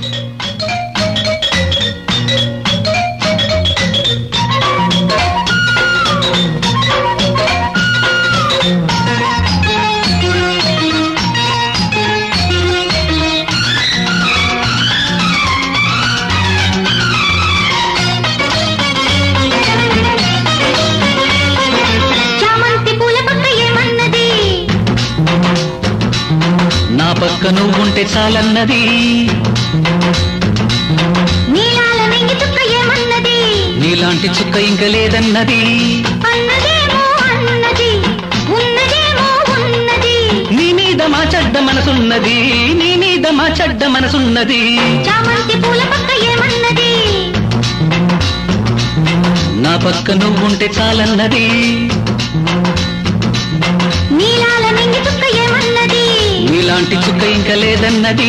చామంతి పూల పక్క ఏమన్నది నా పక్క నువ్వుంటే చాలన్నది నీలాల నెంగి చుక్క ఏమన్నది నీలాంటి చుక్క ఇంక లేదన్నది అన్నదేమో అన్నది ఉన్నదేమో ఉన్నది నీ మీద మా చెడ్డ మనసున్నది నీ మీద మా చెడ్డ మనసున్నది చామంతి పూల పక్క ఏమన్నది నా పక్క నువ్వుంటే చాలన్నది నీలాల నెంగి చుక్క ఏమన్నది నీలాంటి చుక్క ఇంక లేదన్నది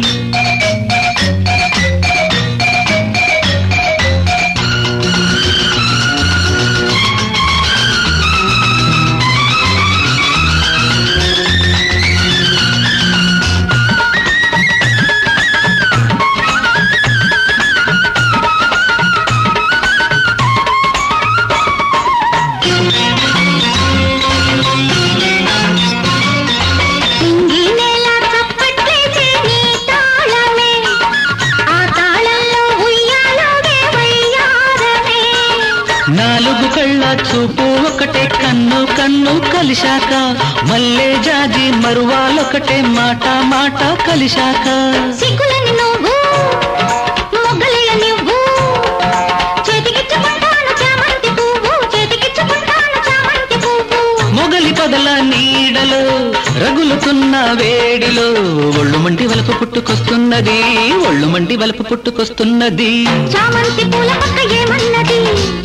సింగి నేల చప్పట్లేసే నీ తాళమే ఆ తాళంలో ఉయ్యాలోగే వయ్యారమే నాలుగు కళ్ళ చూపు ఒకటే కన్ను కన్ను కలిశాక మల్లె జాజి మరువాలొకటే మాట మాట కలిశాక సిగ్గులని నువ్వు మొగ్గలియ నువ్వు చేతికిచ్చుకుంటాను చామంతి పువ్వు చేతికిచ్చుకుంటాను చామంతి పువ్వు మొగలి పదల నీడలో రగులుతున్న వేడిలో ఒళ్ళు మంటి వలపు పుట్టుకొస్తున్నది ఒళ్ళు మంటి వలపు పుట్టుకొస్తున్నది చామంతి పూల పక్క ఏమన్నది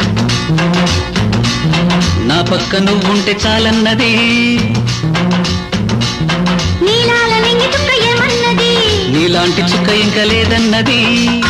నా పక్క నువ్వుంటే చాలన్నది నీలాల నింగి చుక్క ఏమన్నది నీలాంటి చుక్క ఇంక లేదన్నది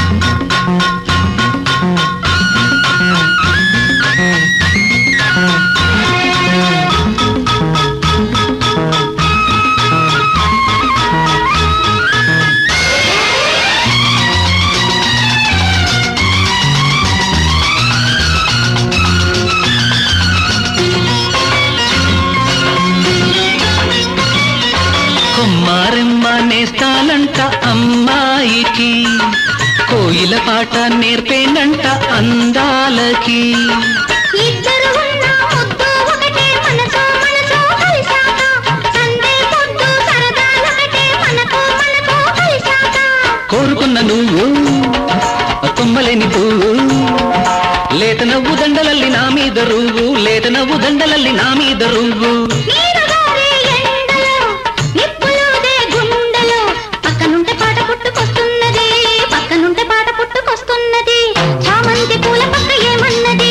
కొమ్మారెమ్మ నేస్తానంట అమ్మాయికి కోయిల పాట నేర్పేనంట అందాలకి ఇద్దరు ఉన్న ముద్దు ఒకటే మనసు మనసు కలిశాక సందే పొద్దు సరదాలొకటే మనకు మనకు కలిశాక కోరుకున్న నువ్వు కొమ్మలేని పువ్వు లేత నవ్వు దండలల్లి నా మీద రువ్వు లేత నవ్వు దండలల్లి నా మీద రువ్వు నీరుగారే ఎండలో నిప్పులోదే గుండెలో పక్కనుంటే పాట పుట్టుకొస్తున్నది పక్కనుంటే పాట పుట్టుకొస్తున్నది చామంతి పూల పక్క ఏమన్నది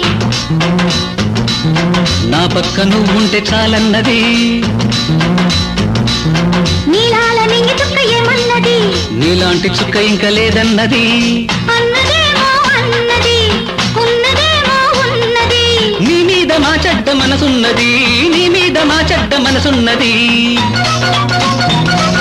నా పక్క నువ్వుంటే చాలన్నది నీలాల నింగి చుక్క ఏమన్నది నీలాంటి చుక్క ఇంక లేదన్నది అన్నదేమో అన్నది ఉన్నదేమో ఉన్నది నీ మీద మా చెడ్డ మనసున్నది నీ మీద మా చెడ్డ మనసున్నది